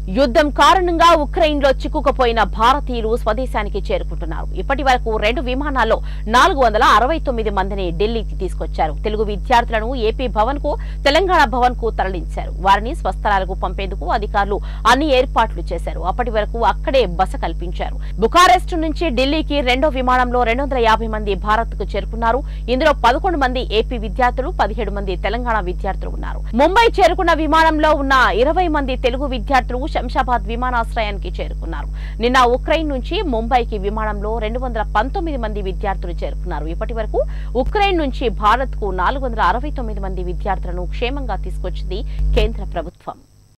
యుద్ధం కారణంగా ఉక్రెయిన్ లో చిక్కుకుపోయిన భారతీయులు స్వదేశానికి చేరుకుంటున్నారు ఇప్పటి వరకు రెండు విమానాల్లో నాలుగు వందల అరవై తొమ్మిది మందిని ఢిల్లీకి తీసుకొచ్చారు తెలుగు విద్యార్థులను ఏపీ భవన్ కు తెలంగాణ భవన్ కు తరలించారు వారిని స్వస్థలాలకు పంపేందుకు అధికారులు అన్ని ఏర్పాట్లు చేశారు అప్పటి వరకు అక్కడే బస కల్పించారు బుకారెస్ట్ నుంచి ఢిల్లీకి రెండో విమానంలో రెండు వందల యాభై మంది భారత్ కు చేరుకున్నారు ఇందులో పదకొండు మంది ఏపీ విద్యార్థులు పదిహేడు మంది తెలంగాణ విద్యార్థులు ఉన్నారు ముంబై చేరుకున్న విమానంలో ఉన్న ఇరవై మంది తెలుగు విద్యార్థులు శంషాబాద్ విమానాశ్రయానికి చేరుకున్నారు నిన్న ఉక్రెయిన్ నుంచి ముంబైకి విమానంలో రెండు వందల పంతొమ్మిది మంది విద్యార్థులు చేరుకున్నారు ఇప్పటి వరకు ఉక్రెయిన్ నుంచి భారత్ కు నాలుగు వందల అరవై తొమ్మిది మంది విద్యార్థులను క్షేమంగా తీసుకొచ్చింది కేంద్ర ప్రభుత్వం